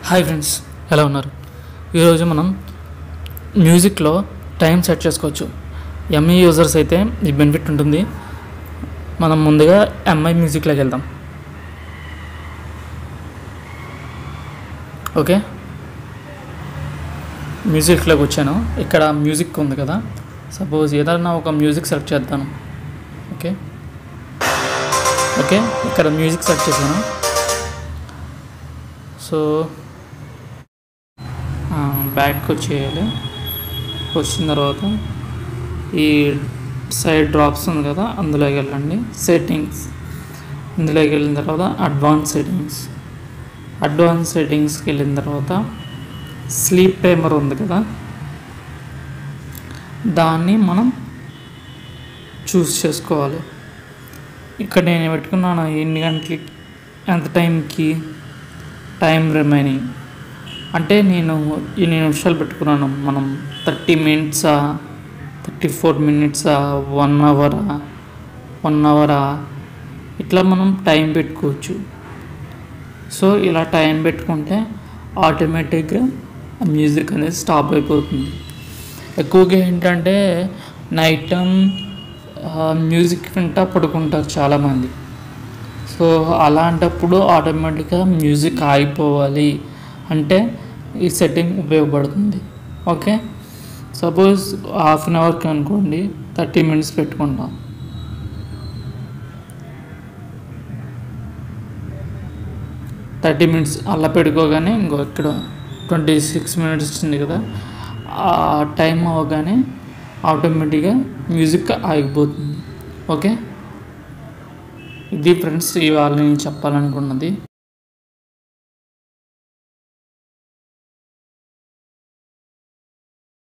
hi friends ఎలా ఉన్నారు ఈరోజు మనం మ్యూజిక్లో టైం సెట్ చేసుకోవచ్చు ఎంఐ యూజర్స్ అయితే ఈ బెనిఫిట్ ఉంటుంది మనం ముందుగా ఎంఐ మ్యూజిక్లోకి వెళ్దాం ఓకే మ్యూజిక్లోకి వచ్చాను ఇక్కడ మ్యూజిక్ ఉంది కదా సపోజ్ ఏదైనా ఒక మ్యూజిక్ సెలెక్ట్ చేద్దాను ఓకే ఓకే ఇక్కడ మ్యూజిక్ సెలెక్ట్ చేశాను సో బ్యాక్ వచ్చేయాలి వచ్చిన తర్వాత ఈ సైడ్ డ్రాప్స్ ఉంది కదా అందులోకి వెళ్ళండి సెట్టింగ్స్ ఇందులోకి వెళ్ళిన తర్వాత అడ్వాన్స్ సెట్టింగ్స్ అడ్వాన్స్ సెట్టింగ్స్కి వెళ్ళిన తర్వాత స్లీప్ టైమర్ ఉంది కదా దాన్ని మనం చూస్ చేసుకోవాలి ఇక్కడ నేను పెట్టుకున్నాను ఎన్ని గంటలకి ఎంత టైంకి టైం రిమైనింగ్ అంటే నేను ఎన్ని నిమిషాలు పెట్టుకున్నాను మనం థర్టీ మినిట్సా థర్టీ ఫోర్ మినిట్సా వన్ అవరా వన్ అవరా ఇట్లా మనం టైం పెట్టుకోవచ్చు సో ఇలా టైం పెట్టుకుంటే ఆటోమేటిక్గా ఆ మ్యూజిక్ అనేది స్టాప్ అయిపోతుంది ఎక్కువగా ఏంటంటే నైట్ టైం మ్యూజిక్ వింటా పడుకుంటారు చాలామంది సో అలాంటప్పుడు ఆటోమేటిక్గా మ్యూజిక్ ఆగిపోవాలి అంటే ఈ సెట్టింగ్ ఉపయోగపడుతుంది ఓకే సపోజ్ హాఫ్ అన్ అవర్కి అనుకోండి థర్టీ మినిట్స్ పెట్టుకుంటాం థర్టీ మినిట్స్ అలా పెట్టుకోగానే ఇంకో ఇక్కడ ట్వంటీ సిక్స్ మినిట్స్ వచ్చింది కదా ఆ టైం అవ్వగానే ఆటోమేటిక్గా మ్యూజిక్ ఆగిపోతుంది ఓకే ఇది ఫ్రెండ్స్ ఇవాళ నేను చెప్పాలనుకున్నది